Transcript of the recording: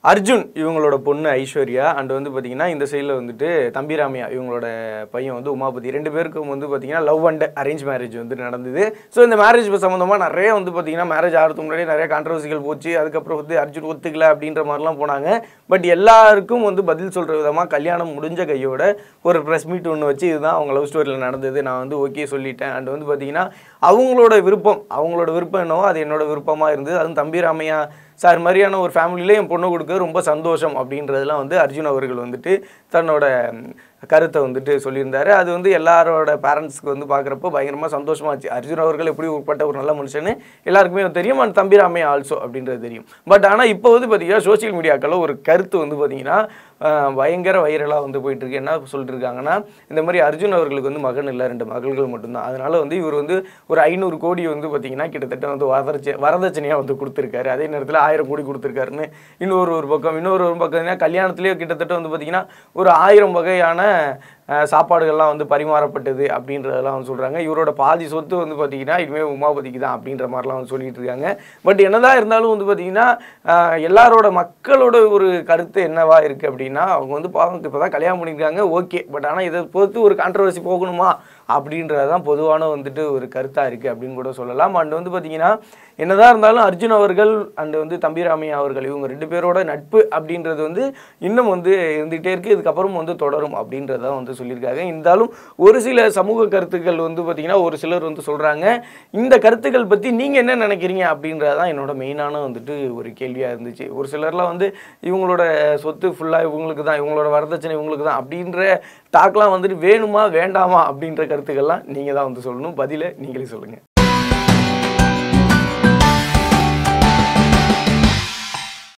அர்ஜுன் இவங்களோட பொண்ணு ஐஸ்வர்யா அண்ட் வந்து பார்த்தீங்கன்னா இந்த சைடில் வந்துட்டு தம்பிராமையா இவங்களோட பையன் வந்து உமாபதி ரெண்டு பேருக்கும் வந்து பார்த்தீங்கன்னா லவ் அண்ட் அரேஞ்ச் மேரேஜ் வந்து நடந்தது ஸோ இந்த மேரேஜ் சம்மந்தமாக நிறைய வந்து பார்த்தீங்கன்னா மேரேஜ் ஆகிறதுக்கு முன்னாடி நிறைய கான்ட்ரவர்சிகள் போச்சு அதுக்கப்புறம் வந்து அர்ஜுன் ஒத்துக்கல அப்படின்ற மாதிரிலாம் போனாங்க பட் எல்லாருக்கும் வந்து பதில் சொல்கிற விதமாக கல்யாணம் முடிஞ்ச கையோட ஒரு ப்ரெஸ் மீட் ஒன்று வச்சு இதுதான் அவங்க லவ் ஸ்டோரியில் நடந்தது நான் வந்து ஓகே சொல்லிட்டேன் அண்ட் வந்து பார்த்தீங்கன்னா அவங்களோட விருப்பம் அவங்களோட விருப்பம் என்னவோ அது என்னோட விருப்பமாக இருந்தது அதுவும் தம்பிராமையா சார் மாதிரியான ஒரு ஃபேமிலியில என் பொண்ணு கொடுக்க ரொம்ப சந்தோஷம் அப்படின்றதெல்லாம் வந்து அர்ஜுன் அவர்கள் வந்துட்டு தன்னோட ம், கருத்தை வந்துட்டு சொல்லியிருந்தாரு அது வந்து எல்லாரோட பேரண்ட்ஸ்க்கு வந்து பார்க்குறப்போ பயங்கரமாக சந்தோஷமாச்சு அர்ஜுன் அவர்கள் எப்படி உட்பட்ட ஒரு நல்ல மனுஷன்னு எல்லாருக்குமே தெரியும் அண்ட் தம்பிராமே ஆல்சோ அப்படின்றது தெரியும் பட் ஆனால் இப்போ வந்து பார்த்தீங்கன்னா சோஷியல் மீடியாக்களில் ஒரு கருத்து வந்து பார்த்தீங்கன்னா ஆஹ், பயங்கர வைரலாக வந்து போயிட்டு இருக்கு என்ன சொல்லிட்டு இருக்காங்கன்னா இந்த மாதிரி அர்ஜுன் அவர்களுக்கு வந்து மகன் இல்லை ரெண்டு மகள்கள் மட்டும்தான் அதனால வந்து இவர் வந்து ஒரு ஐநூறு கோடி வந்து பார்த்தீங்கன்னா கிட்டத்தட்ட வந்து வரதட்ச வரதட்சணையாக வந்து கொடுத்துருக்காரு அதே நேரத்தில் ஆயிரம் கோடி கொடுத்துருக்காருன்னு இன்னொரு ஒரு பக்கம் இன்னொரு ஒரு பக்கம் கல்யாணத்துலேயே கிட்டத்தட்ட வந்து பார்த்தீங்கன்னா ஒரு ஆயிரம் வகையான அஹ், சாப்பாடுகள்லாம் வந்து பரிமாறப்பட்டது அப்படின்றதெல்லாம் வந்து சொல்கிறாங்க இவரோட பாதி சொத்து வந்து பார்த்தீங்கன்னா இனிமேல் உமாபதிக்கு தான் அப்படின்ற மாதிரிலாம் வந்து சொல்லிட்டு இருக்காங்க பட் என்னதான் இருந்தாலும் வந்து பார்த்தீங்கன்னா அஹ், எல்லாரோட மக்களோட ஒரு கருத்து என்னவா இருக்குது அப்படின்னா அவங்க வந்து பாவம் இப்போ தான் கல்யாணம் பண்ணியிருக்காங்க ஓகே பட் ஆனால் இதை பொறுத்து ஒரு கான்ட்ரவர்சி போகணுமா அப்படின்றது தான் பொதுவான வந்துட்டு ஒரு கருத்தாக இருக்குது அப்படின்னு கூட சொல்லலாம் அண்ட் வந்து பார்த்தீங்கன்னா என்னதான் இருந்தாலும் அர்ஜுன் அவர்கள் அண்ட் வந்து தம்பிராமையா அவர்கள் இவங்க ரெண்டு பேரோட நட்பு அப்படின்றது வந்து இன்னும் வந்து இருந்துகிட்டே இருக்குது இதுக்கப்புறம் வந்து தொடரும் அப்படின்றத வந்து சொல்லியிருக்காங்க இருந்தாலும் ஒரு சில சமூக கருத்துக்கள் வந்து பார்த்திங்கன்னா ஒரு சிலர் வந்து சொல்கிறாங்க இந்த கருத்துக்கள் பற்றி நீங்கள் என்ன நினைக்கிறீங்க அப்படின்றது தான் என்னோட மெயினான வந்துட்டு ஒரு கேள்வியாக இருந்துச்சு ஒரு சிலர்லாம் வந்து இவங்களோட சொத்து ஃபுல்லாக இவங்களுக்கு தான் இவங்களோட வரதட்சணை இவங்களுக்கு தான் அப்படின்ற டாக்லாம் வந்துட்டு வேணுமா வேண்டாமா அப்படின்ற கருத்துக்கள்லாம் நீங்கள் தான் வந்து சொல்லணும் பதிலை நீங்களே சொல்லுங்கள்